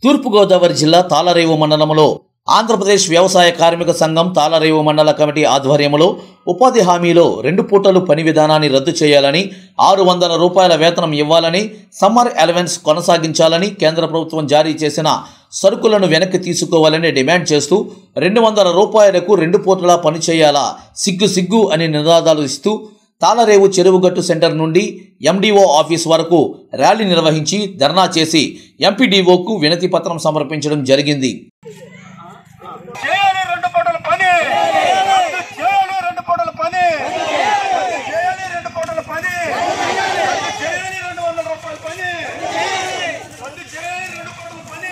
తూర్పుగోదావరి జిల్లా తాళరేవు మండలంలో ఆంధ్రప్రదేశ్ వ్యవసాయ కార్మిక సంఘం తాళరేవు మండల కమిటీ ఆధ్వర్యంలో ఉపాధి హామీలో రెండు పూటలు పని విధానాన్ని రద్దు చేయాలని ఆరు వందల రూపాయల వేతనం ఇవ్వాలని సమ్మర్ అలవెన్స్ కొనసాగించాలని కేంద్ర ప్రభుత్వం జారీ చేసిన సరుకులను వెనక్కి తీసుకోవాలని డిమాండ్ చేస్తూ రెండు వందల రూపాయలకు రెండు పూటలా పని చేయాలా సిగ్గు సిగ్గు అని నినాదాలు ఇస్తూ తాళరేవు చెరువుగట్టు సెంటర్ నుండి ఎండిఓ ఆఫీస్ వరకు ర్యాలీ నిర్వహించి ధర్నా చేసి ఎంపీడీఓకు వినతి పత్రం సమర్పించడం జరిగింది చేయాలి రెండు పూటల పని రద్దు చేయాలి రెండు పూటల పని రద్దు చేయాలి రెండు పూటల పని రద్దు చేయాలి రెండు వందల రూపాయల పని రద్దు చేయాలి రెండు పూటల పని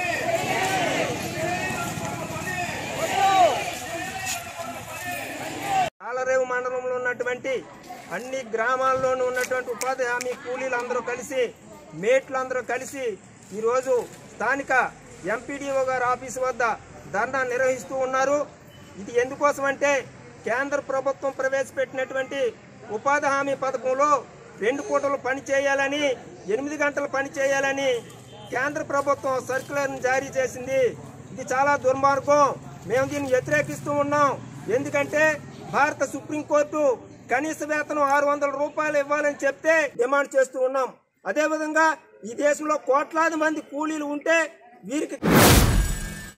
ఆలరేవు మండలంలో ఉన్నటువంటి అన్ని గ్రామాల్లోనూ ఉన్నటువంటి ఉపాధి హామీ కూలీలు అందరూ కలిసి మేట్లు అందరూ కలిసి ఈరోజు స్థానిక ఎంపీడీఓ గారి ఆఫీసు వద్ద ధర్నా నిర్వహిస్తూ ఉన్నారు ఇది ఎందుకోసం అంటే కేంద్ర ప్రభుత్వం ప్రవేశపెట్టినటువంటి ఉపాధి హామీ పథకంలో రెండు పూటలు పని చేయాలని ఎనిమిది గంటలు పని చేయాలని కేంద్ర ప్రభుత్వం సర్క్యులర్ని జారీ చేసింది ఇది చాలా దుర్మార్గం మేము దీన్ని వ్యతిరేకిస్తూ ఉన్నాం ఎందుకంటే భారత సుప్రీంకోర్టు కనీస వేతనం ఆరు వందల రూపాయలు ఇవ్వాలని చెప్తే డిమాండ్ చేస్తూ ఉన్నాం అదేవిధంగా ఈ దేశంలో కోట్లాది మంది కూలీలు ఉంటే వీరికి